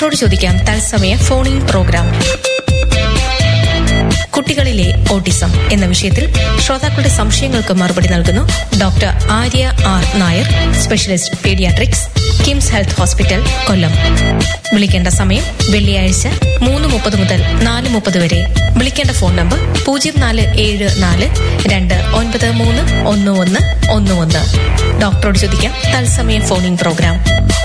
ഡോക്ടറോട് ചോദിക്കാം തത്സമയ ഫോണിൻ പ്രോഗ്രാം കുട്ടികളിലെ ഓട്ടിസം എന്ന വിഷയത്തിൽ ശ്രോതാക്കളുടെ സംശയങ്ങൾക്ക് മറുപടി നൽകുന്നു doctor Arya R Nair specialist paediatrics KIMS health hospital Kollam വിളിക്കേണ്ട സമയം വെള്ളിയാഴ്ച മൂന്ന് മുപ്പത് മുതൽ നാല് മുപ്പത് വരെ വിളിക്കേണ്ട ഫോൺ നമ്പർ പൂജ്യം നാല് ഏഴ് നാല് രണ്ട് ഒൻപത് മൂന്ന് ഒന്ന് ഒന്ന് ഒന്ന് ഒന്ന് ഡോക്ടറോട് ചോദിക്കാം തത്സമയ ഫോണിംഗ് പ്രോഗ്രാം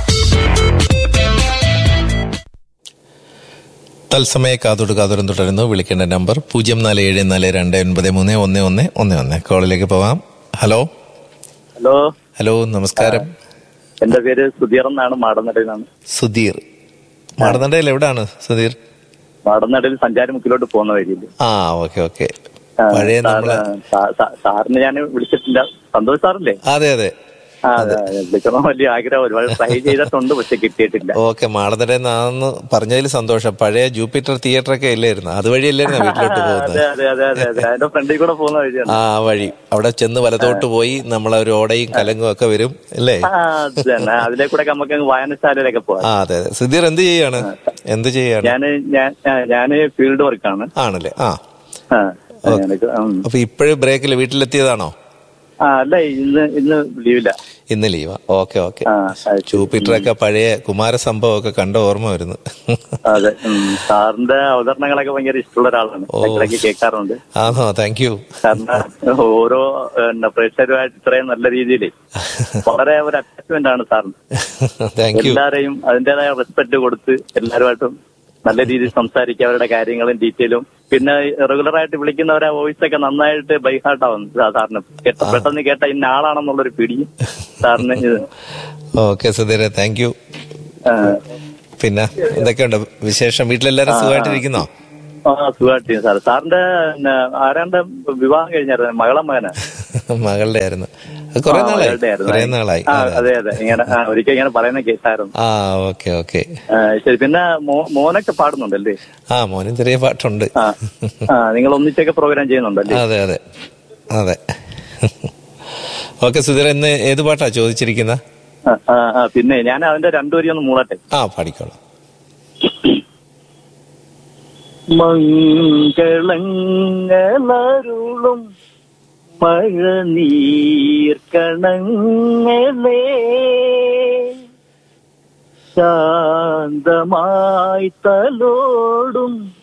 തത്സമയ കാതോട് കാതോരം തുടരുന്നു വിളിക്കേണ്ട നമ്പർ പൂജ്യം നാല് ഏഴ് നാല് രണ്ട് ഒൻപത് മൂന്ന് ഒന്ന് ഒന്ന് ഒന്ന് ഒന്ന് കോളിലേക്ക് പോവാം ഹലോ ഹലോ ഹലോ നമസ്കാരം എന്റെ പേര് സുധീർ എന്നാണ് മാടനടയിൽ നിന്നാണ് സുധീർ മാടനടയിൽ എവിടാണ് സുധീർ മാടനടയിൽ സഞ്ചാരമുക്കിലോട്ട് പോകുന്ന വഴിയില് ആ ഓക്കെ ഓക്കെ ആ, പഴയ സാറ്, നമ്മളെ സാ- സാ- സാറിന് ഞാൻ വിളിച്ചിട്ടില്ല സന്തോഷ് സാറല്ലേ അതെ അതെ ആ അതെ വിളിക്കണം വലിയ ആഗ്രഹം ഒരുപാട് ട്രൈ ചെയ്തിട്ടുണ്ട് പക്ഷെ കിട്ടിയിട്ടില്ല ഓക്കെ മാടനടയിൽ നിന്നാന്ന് പറഞ്ഞതിൽ സന്തോഷം പഴയ ജൂപ്പിറ്റർ തിയേറ്റർ ഒക്കെ ഇല്ലായിരുന്നു അതുവഴിയല്ലായിരുന്നു വീട്ടിലോട്ട് അതെ പോകുന്നത് അതെ അതെ അതെ അതെ അതിന്റെ ഫ്രണ്ടിൽ കൂടെ പോകുന്ന വഴിയാണ് ആ വഴി അവിടെ ചെന്ന് വലത്തോട്ട് പോയി നമ്മളെ ഒരു ഓടയും കലങ്ങും ഒക്കെ വരും അല്ലേ ആ അത് തന്നെ അതിലെ കൂടെ നമുക്ക് അങ്ങ് വായനശാലയിലൊക്കെ പോവാം ആ അതെ അതെ സുധീർ എന്ത് ചെയ്യാണ് എന്ത് ചെയ്യാണ് ഞാന് ഞാൻ ഞാൻ- ഞാന് ഫീൽഡ് വർക്കാണ് ആണല്ലേ ആ ആ ഞാനൊക്കെ, ഉം. അപ്പൊ ഇപ്പോഴും ബ്രേക്കിൽ വീട്ടിലെത്തിയതാണോ ആ അല്ല ഇന്ന് ഇന്ന് ലീവില്ല ഇന്ന് ലീവാ ഓക്കെ ഓക്കെ ആ അത് ജൂപ്പിറ്ററൊക്കെ പഴയ കുമാര സംഭവം ഒക്കെ കണ്ട ഓർമ്മ വരുന്നു അതെ ഉം. സാറിന്റെ അവതരണങ്ങളൊക്കെ ഭയങ്കര ഇഷ്ടമുള്ള ഒരാളാണ് ഓ. ഇടയ്ക്കിടയ്ക്ക് കേൾക്കാറുണ്ട് ആണോ താങ്ക് യു കാരണം ഓരോ പിന്നെ, പ്രേക്ഷകരുമായിട്ട് ഇത്രയും നല്ല രീതിയിൽ വളരെ ഒരു അറ്റാച്ച്മെന്റ് ആണ് സാറിന് താങ്ക് യു എല്ലാരെയും അതിന്റേതായ റെസ്പെക്ട് കൊടുത്ത് എല്ലാവരുമായിട്ടും നല്ല രീതിയിൽ സംസാരിക്കുക അവരുടെ കാര്യങ്ങളും ഡീറ്റെയിലും പിന്നെ റെഗുലർ ആയിട്ട് വിളിക്കുന്നവരെ വോയിസ് ഒക്കെ നന്നായിട്ട് ബൈഹാർട്ട് ആവും സാറിന് കേട്ട പെട്ടെന്ന് കേട്ട ഇന്ന ആളാണെന്നുള്ളൊരു പിടിയും സാറിന് ഇത് ഓക്കെ സുധീര താങ്ക് യു ആ, പിന്നെ എന്തൊക്കെയുണ്ട് വിശേഷം വീട്ടിലെല്ലാരും സുഖമായിട്ടിരിക്കുന്നോ ആ സുഖമായിട്ട് സാർ സാറിന്റെ പിന്നെ, ആരാണ്ട് വിവാഹം കഴിഞ്ഞായിരുന്നു മകളെ മകനാ മകളുടെ ആയിരുന്നു അത് കുറെ ആ, നാളായി മകളുടെ ആയിരുന്നു. കുറെ നാളായി ആ, അതെ. അതെ അതെ ഇങ്ങനെ ആ, ഒരിക്കൽ ഇങ്ങനെ പറയുന്ന കേട്ടായിരുന്നു ആ ഓക്കെ ഓക്കെ ആ, ശരി പിന്നെ മോ- മോനൊക്കെ പാടുന്നുണ്ടല്ലേ ആ മോനും ചെറിയ പാട്ടുണ്ട് ആ ആ നിങ്ങൾ ഒന്നിച്ചൊക്കെ പ്രോഗ്രാം ചെയ്യുന്നുണ്ടല്ലേ അതെ അതെ അതെ ഓക്കെ സുധീർ ഇന്ന് ഏത് പാട്ടാ ചോദിച്ചിരിക്കുന്ന ആ, ആ, ആ, പിന്നെ ഞാൻ അതിന്റെ രണ്ടുപേരും ഒന്ന് മൂളട്ടെ ആ പാടിക്കോളാം മംഗളങ്ങളരുളും മഴനീർക്കണങ്ങളെ ശാന്തമായി തലോടും